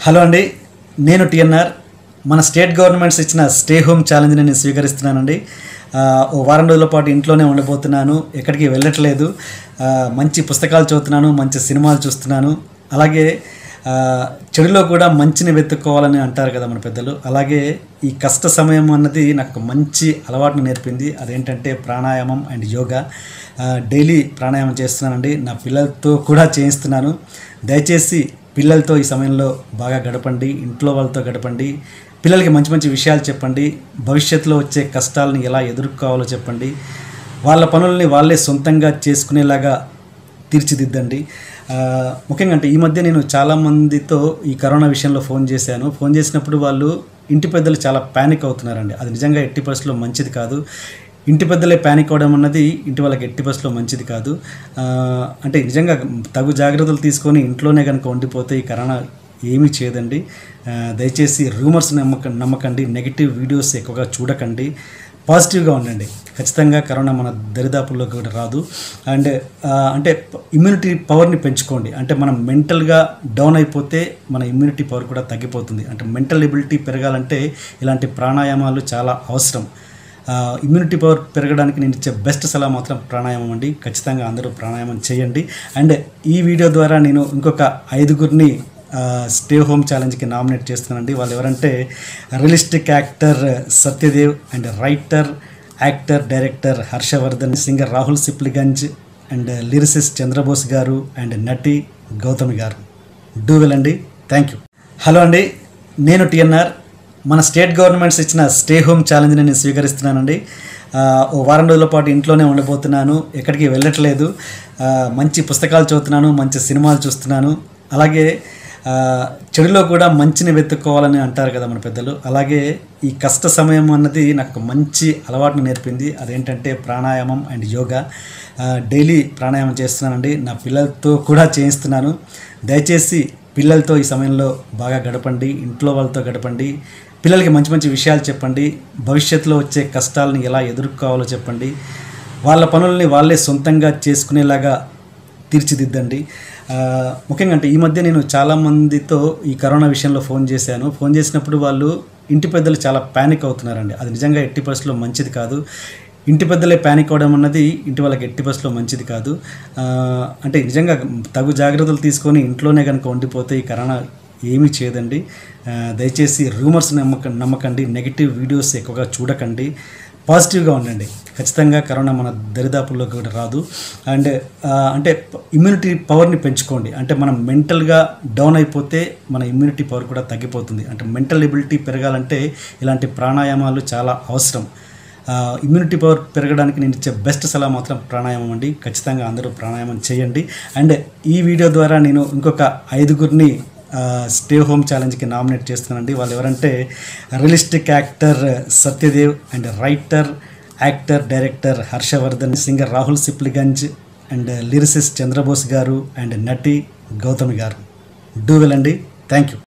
hello అండి నేను TNR మన స్టేట్ గవర్నమెంట్స్ ఇచ్చిన స్టే హోమ్ ఛాలెంజ్ని నేను స్వీకరిస్తున్నానండి ఆ, ఓ వారం రోజుల పాటు ఇంట్లోనే ఉండబోతున్నాను ఎక్కడికి వెళ్ళట్లేదు ఆ, మంచి పుస్తకాలు చదువుతున్నాను మంచి సినిమాలు చూస్తున్నాను అలాగే ఆ, చెడులో కూడా మంచిని వెతుక్కోవాలని అంటారు కదా మన పెద్దలు అలాగే ఈ కష్ట సమయం అన్నది నాకు ఒక మంచి అలవాటును నేర్పింది అదేంటంటే ప్రాణాయామం అండ్ యోగా ఆ, డైలీ ప్రాణాయామం చేస్తున్నానండి నా పిల్లలతో కూడా చేయిస్తున్నాను దయచేసి పిల్లలతో ఈ సమయంలో బాగా గడపండి ఇంట్లో వాళ్ళతో గడపండి పిల్లలకి మంచి మంచి విషయాలు చెప్పండి భవిష్యత్తులో వచ్చే కష్టాలను ఎలా ఎదుర్కోవాలో చెప్పండి వాళ్ళ పనుల్ని వాళ్ళే సొంతంగా చేసుకునేలాగా తీర్చిదిద్దండి ఆ, ముఖ్యంగా అంటే ఈ మధ్య నేను చాలామందితో ఈ కరోనా విషయంలో ఫోన్ చేశాను ఫోన్ చేసినప్పుడు వాళ్ళు ఇంటి పెద్దలు చాలా ప్యానిక్ అవుతున్నారండి అది నిజంగా ఎట్టి పరిస్థితుల్లో మంచిది కాదు ఇంటి పెద్దలే ప్యానిక్ అవడం అన్నది ఇంటి వాళ్ళకి ఎట్టి పరిస్థితుల్లో మంచిది కాదు ఆ, అంటే నిజంగా తగు జాగ్రత్తలు తీసుకొని ఇంట్లోనే కనుక ఉండిపోతే ఈ కరోనా ఏమీ చేయదండి ఆ, దయచేసి రూమర్స్ నమ్మక నమ్మకండి నెగిటివ్ వీడియోస్ ఎక్కువగా చూడకండి పాజిటివ్గా ఉండండి ఖచ్చితంగా కరోనా మన దరిదాపుల్లోకి కూడా రాదు అండ్ ఆ, అంటే ఇమ్యూనిటీ పవర్ని పెంచుకోండి అంటే మనం మెంటల్గా డౌన్ అయిపోతే మన ఇమ్యూనిటీ పవర్ కూడా తగ్గిపోతుంది అంటే మెంటల్ ఎబిలిటీ పెరగాలంటే ఇలాంటి ప్రాణాయామాలు చాలా అవసరం ఇమ్యూనిటీ పవర్ పెరగడానికి నేను ఇచ్చే బెస్ట్ సలహా మాత్రం ప్రాణాయామం అండి ఖచ్చితంగా అందరూ ప్రాణాయామం చేయండి అండ్ ఈ వీడియో ద్వారా నేను ఇంకొక ఐదుగురిని స్టే హోమ్ ఛాలెంజ్కి నామినేట్ చేస్తున్నానండి వాళ్ళు ఎవరంటే realistic actor Satyadev and writer actor director Harshavardhan singer Rahul Sipligunj and lyricist Chandrabose garu and నటి గౌతమి గారు డూ వెల్ అండి థ్యాంక్ యూ హలో అండి నేను టిఎన్ఆర్ మన స్టేట్ గవర్నమెంట్స్ ఇచ్చిన స్టే హోమ్ ఛాలెంజ్ని నేను స్వీకరిస్తున్నానండి ఆ, ఓ వారం రోజుల పాటు ఇంట్లోనే ఉండబోతున్నాను ఎక్కడికి వెళ్ళట్లేదు ఆ, మంచి పుస్తకాలు చదువుతున్నాను మంచి సినిమాలు చూస్తున్నాను అలాగే ఆ, చెడులో కూడా మంచిని వెతుక్కోవాలని అంటారు కదా మన పెద్దలు అలాగే ఈ కష్ట సమయం అన్నది నాకు ఒక మంచి అలవాటును నేర్పింది అదేంటంటే ప్రాణాయామం అండ్ యోగా ఆ, డైలీ ప్రాణాయామం చేస్తున్నానండి నా పిల్లలతో కూడా చేయిస్తున్నాను దయచేసి పిల్లలతో ఈ సమయంలో బాగా గడపండి ఇంట్లో వాళ్ళతో గడపండి పిల్లలకి మంచి మంచి విషయాలు చెప్పండి భవిష్యత్తులో వచ్చే కష్టాలను ఎలా ఎదుర్కోవాలో చెప్పండి వాళ్ళ పనుల్ని వాళ్ళే సొంతంగా చేసుకునేలాగా తీర్చిదిద్దండి ఆ, ముఖ్యంగా అంటే ఈ మధ్య నేను చాలామందితో ఈ కరోనా విషయంలో ఫోన్ చేశాను ఫోన్ చేసినప్పుడు వాళ్ళు ఇంటి పెద్దలు చాలా ప్యానిక్ అవుతున్నారండి అది నిజంగా ఎట్టి పరిస్థితుల్లో మంచిది కాదు ఇంటి పెద్దలే ప్యానిక్ అవడం అన్నది ఇంటి వాళ్ళకి ఎట్టి పరిస్థితుల్లో మంచిది కాదు ఆ, అంటే నిజంగా తగు జాగ్రత్తలు తీసుకొని ఇంట్లోనే కనుక ఉండిపోతే ఈ కరోనా ఏమీ చేయదండి ఆ, దయచేసి రూమర్స్ నమ్మక నమ్మకండి నెగిటివ్ వీడియోస్ ఎక్కువగా చూడకండి పాజిటివ్గా ఉండండి ఖచ్చితంగా కరోనా మన దరిదాపుల్లోకి కూడా రాదు అండ్ ఆ, అంటే ఇమ్యూనిటీ పవర్ని పెంచుకోండి అంటే మనం మెంటల్గా డౌన్ అయిపోతే మన ఇమ్యూనిటీ పవర్ కూడా తగ్గిపోతుంది అంటే మెంటల్ ఎబిలిటీ పెరగాలంటే ఇలాంటి ప్రాణాయామాలు చాలా అవసరం ఇమ్యూనిటీ పవర్ పెరగడానికి నేను ఇచ్చే బెస్ట్ సలహా మాత్రం ప్రాణాయామం అండి ఖచ్చితంగా అందరూ ప్రాణాయామం చేయండి అండ్ ఈ వీడియో ద్వారా నేను ఇంకొక ఐదుగురిని స్టే హోమ్ ఛాలెంజ్కి నామినేట్ చేస్తున్నానండి వాళ్ళు ఎవరంటే realistic actor Satyadev and writer actor director Harshavardhan singer Rahul Sipligunj and lyricist Chandrabose garu and నటి గౌతమి గారు డూ వెల్ అండి థ్యాంక్ యూ